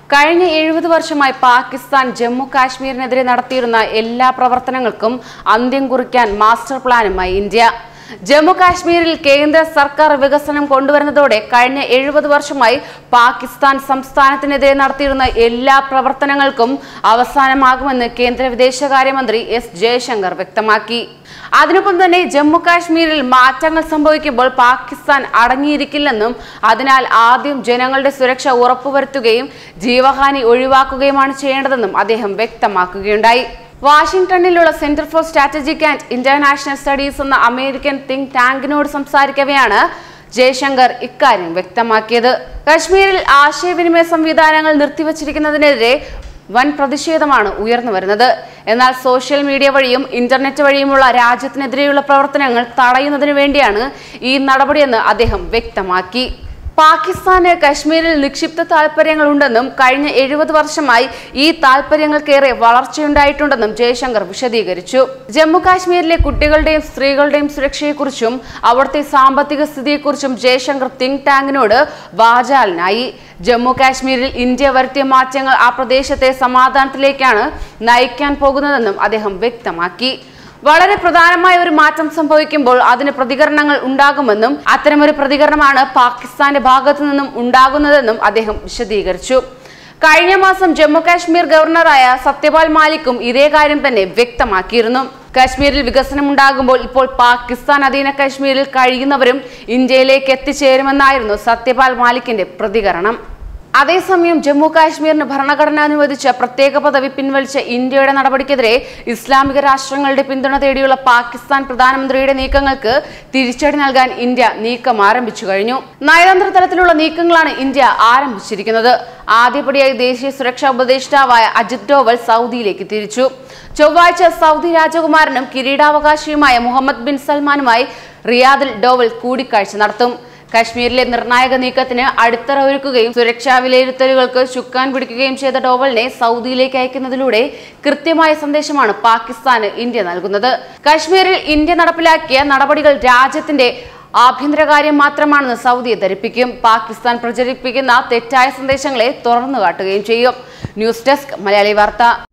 കഴിഞ്ഞ എഴുപത് വർഷമായി പാകിസ്ഥാൻ ജമ്മു കാശ്മീരിനെതിരെ നടത്തിയിരുന്ന എല്ലാ പ്രവർത്തനങ്ങൾക്കും അന്ത്യം കുറിക്കാൻ മാസ്റ്റർ പ്ലാനുമായി ഇന്ത്യ ജമ്മു കാശ്മീരിൽ കേന്ദ്ര സർക്കാർ വികസനം കൊണ്ടുവരുന്നതോടെ കഴിഞ്ഞ എഴുപത് വർഷമായി പാകിസ്ഥാൻ സംസ്ഥാനത്തിനെതിരെ നടത്തിയിരുന്ന എല്ലാ പ്രവർത്തനങ്ങൾക്കും അവസാനമാകുമെന്ന് കേന്ദ്ര വിദേശകാര്യമന്ത്രി എസ് ജയശങ്കർ വ്യക്തമാക്കി അതിനൊപ്പം തന്നെ ജമ്മു കാശ്മീരിൽ മാറ്റങ്ങൾ സംഭവിക്കുമ്പോൾ പാകിസ്ഥാൻ അടങ്ങിയിരിക്കില്ലെന്നും അതിനാൽ ആദ്യം ജനങ്ങളുടെ സുരക്ഷ ഉറപ്പുവരുത്തുകയും ജീവഹാനി ഒഴിവാക്കുകയുമാണ് ചെയ്യേണ്ടതെന്നും അദ്ദേഹം വ്യക്തമാക്കുകയുണ്ടായി വാഷിംഗ്ടണിലുള്ള center for strategic and international studies എന്ന അമേരിക്കൻ തിങ്ക് ടാങ്കിനോട് സംസാരിക്കവെയാണ് ജയശങ്കർ ഇക്കാര്യം വ്യക്തമാക്കിയത് കശ്മീരിൽ ആശയവിനിമയ സംവിധാനങ്ങൾ നിർത്തിവച്ചിരിക്കുന്നതിനെതിരെ വൻ പ്രതിഷേധമാണ് ഉയർന്നു വരുന്നത് എന്നാൽ സോഷ്യൽ മീഡിയ വഴിയും ഇന്റർനെറ്റ് വഴിയുമുള്ള രാജ്യത്തിനെതിരെയുള്ള പ്രവർത്തനങ്ങൾ തടയുന്നതിനു വേണ്ടിയാണ് ഈ നടപടിയെന്ന് അദ്ദേഹം വ്യക്തമാക്കി പാകിസ്ഥാന് കശ്മീരിൽ നിക്ഷിപ്ത താൽപര്യങ്ങളുണ്ടെന്നും കഴിഞ്ഞ എഴുപത് വർഷമായി ഈ താൽപര്യങ്ങൾക്കേറെ വളർച്ചയുണ്ടായിട്ടുണ്ടെന്നും ജയശങ്കർ വിശദീകരിച്ചു ജമ്മു കാശ്മീരിലെ കുട്ടികളുടെയും സ്ത്രീകളുടെയും സുരക്ഷയെക്കുറിച്ചും അവിടുത്തെ സാമ്പത്തിക സ്ഥിതിയെക്കുറിച്ചും ജയശങ്കർ തിങ്ക് ടാങ്കിനോട് വാചാലനായി ജമ്മു കാശ്മീരിൽ ഇന്ത്യ വരുത്തിയ മാറ്റങ്ങൾ ആ പ്രദേശത്തെ സമാധാനത്തിലേക്കാണ് നയിക്കാൻ പോകുന്നതെന്നും അദ്ദേഹം വ്യക്തമാക്കി വളരെ പ്രധാനമായ ഒരു മാറ്റം സംഭവിക്കുമ്പോൾ അതിന് പ്രതികരണങ്ങൾ ഉണ്ടാകുമെന്നും അത്തരമൊരു പ്രതികരണമാണ് പാകിസ്ഥാന്റെ ഭാഗത്തു നിന്നും ഉണ്ടാകുന്നതെന്നും അദ്ദേഹം വിശദീകരിച്ചു കഴിഞ്ഞ മാസം ജമ്മു കാശ്മീർ ഗവർണറായ സത്യപാൽ മാലിക്കും ഇതേ കാര്യം തന്നെ വ്യക്തമാക്കിയിരുന്നു കാശ്മീരിൽ വികസനം ഉണ്ടാകുമ്പോൾ ഇപ്പോൾ പാകിസ്ഥാൻ അധീന കാശ്മീരിൽ കഴിയുന്നവരും ഇന്ത്യയിലേക്ക് എത്തിച്ചേരുമെന്നായിരുന്നു സത്യപാൽ മാലിക്കിന്റെ പ്രതികരണം അതേസമയം ജമ്മു കാശ്മീരിന് ഭരണഘടന അനുവദിച്ച പ്രത്യേക പദവി പിൻവലിച്ച ഇന്ത്യയുടെ നടപടിക്കെതിരെ ഇസ്ലാമിക രാഷ്ട്രങ്ങളുടെ പിന്തുണ തേടിയുള്ള പാകിസ്ഥാൻ പ്രധാനമന്ത്രിയുടെ നീക്കങ്ങൾക്ക് തിരിച്ചടി നൽകാൻ ഇന്ത്യ നീക്കം ആരംഭിച്ചു കഴിഞ്ഞു നയതന്ത്ര തലത്തിലുള്ള നീക്കങ്ങളാണ് ഇന്ത്യ ആരംഭിച്ചിരിക്കുന്നത് ആദ്യപടിയായി ദേശീയ സുരക്ഷാ ഉപദേഷ്ടാവായ അജിത് ഡോവൽ സൗദിയിലേക്ക് തിരിച്ചു ചൊവ്വാഴ്ച സൗദി രാജകുമാരനും കിരീടാവകാശിയുമായ മുഹമ്മദ് ബിൻ സൽമാനുമായി റിയാദിൽ ഡോവൽ കൂടിക്കാഴ്ച നടത്തും കശ്മീരിലെ നിർണായക നീക്കത്തിന് അടിത്തറ ഒരുക്കുകയും സുരക്ഷാ വിലയിരുത്തലുകൾക്ക് ചുക്കാൻ പിടിക്കുകയും ചെയ്ത ഡോവലിനെ സൗദിയിലേക്ക് അയക്കുന്നതിലൂടെ കൃത്യമായ സന്ദേശമാണ് പാകിസ്ഥാന് ഇന്ത്യ നൽകുന്നത് കശ്മീരിൽ ഇന്ത്യ നടപ്പിലാക്കിയ നടപടികൾ രാജ്യത്തിന്റെ ആഭ്യന്തരകാര്യം മാത്രമാണെന്ന് സൗദിയെ ധരിപ്പിക്കും പാകിസ്ഥാൻ പ്രചരിപ്പിക്കുന്ന തെറ്റായ സന്ദേശങ്ങളെ തുറന്നു കാട്ടുകയും ചെയ്യും ന്യൂസ് ഡെസ്ക് മലയാളി വാർത്ത